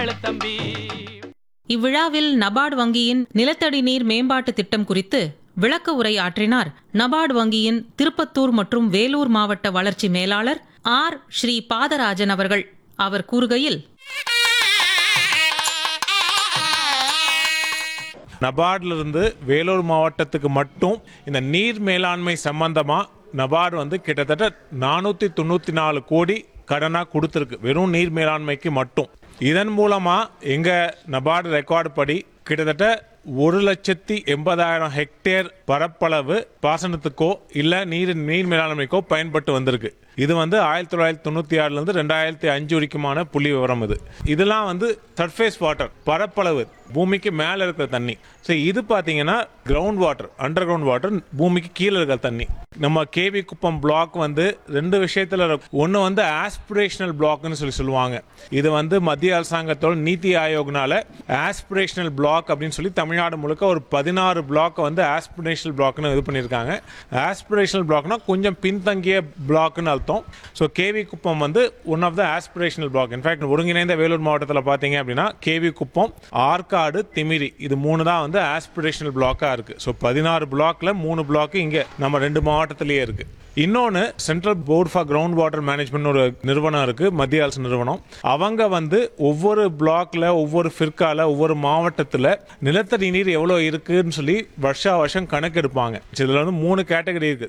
தம்பி இவ்விழாவில் நபார்டு வங்கியின் நிலத்தடி நீர் மேம்பாட்டு திட்டம் குறித்து விளக்க உரை ஆற்றினார் நபார்டு வங்கியின் திருப்பத்தூர் மற்றும் வேலூர் மாவட்ட வளர்ச்சி மேலாளர் ஆர் ஸ்ரீ பாதராஜன் அவர்கள் அவர் கூறுகையில் நபார்ட்ல இருந்து வேலூர் மாவட்டத்துக்கு மட்டும் இந்த நீர் மேலாண்மை சம்பந்தமா நபார்டு வந்து கிட்டத்தட்ட நானூத்தி தொண்ணூத்தி நாலு கோடி கடனா கொடுத்துருக்கு வெறும் நீர் மேலாண்மைக்கு மட்டும் இதன் மூலமா எங்க நபார்டு ரெக்கார்டு படி கிட்டத்தட்ட ஒரு லட்சத்தி எண்பதாயிரம் ஹெக்டேர் பரப்பளவு பாசனத்துக்கோ இல்ல நீர் நீர் மேலாண்மைக்கோ பயன்பட்டு வந்திருக்கு இது வந்து ஆயிரத்தி தொள்ளாயிரத்தி தொண்ணூத்தி ஆறுல இருந்து ரெண்டாயிரத்தி அஞ்சு வரைக்குமான புள்ளி விவரம் இது இதெல்லாம் வந்து சர்ஃபேஸ் வாட்டர் பரப்பளவு பூமிக்கு மேல இருக்கிற தண்ணி ஸோ இது பார்த்தீங்கன்னா ground water underground water பூமிக்கு கீழே இருக்கிற தண்ணி நம்ம கேவி குப்பம் பிளாக் வந்து ரெண்டு விஷயத்துல ஒன்று வந்து ஆஸ்பிரேஷனல் பிளாக்னு சொல்லி சொல்லுவாங்க இது வந்து மத்திய அரசாங்கத்தோட நீதி ஆயோக்னால ஆஸ்பிரேஷனல் பிளாக் அப்படின்னு சொல்லி தமிழ்நாடு முழுக்க ஒரு பதினாறு பிளாக் வந்து ஆஸ்பிரேஷனல் பிளாக்னு இது பண்ணியிருக்காங்க ஆஸ்பிரேஷனல் பிளாக்னா கொஞ்சம் பின்தங்கிய பிளாக்னு அர்த்தம் ஸோ கேவி குப்பம் வந்து one of the aspirational block in fact ஒருங்கிணைந்த வேலூர் மாவட்டத்தில் பார்த்தீங்க அப்படின்னா கேவி குப்பம் ஆற்காடு திமிரி இது மூணு தான் வந்து ஆஸ்பிரேஷனல் பிளாக்காக இருக்கு ஸோ பதினாறு பிளாக்ல மூணு பிளாக் இங்கே நம்ம ரெண்டு மாவட்டத்திலேயே இருக்கு இன்னொன்று central board for ground water management ஒரு நிறுவனம் இருக்கு மத்திய அரசு நிறுவனம் அவங்க வந்து ஒவ்வொரு பிளாக்ல ஒவ்வொரு ஃபிர்கால ஒவ்வொரு மாவட்டத்தில் நிலத்தடி நீர் எவ்வளோ இருக்குன்னு சொல்லி வருஷா வருஷம் கணக்கெடுப்பாங்க இதுல வந்து மூணு கேட்டகரி இருக்கு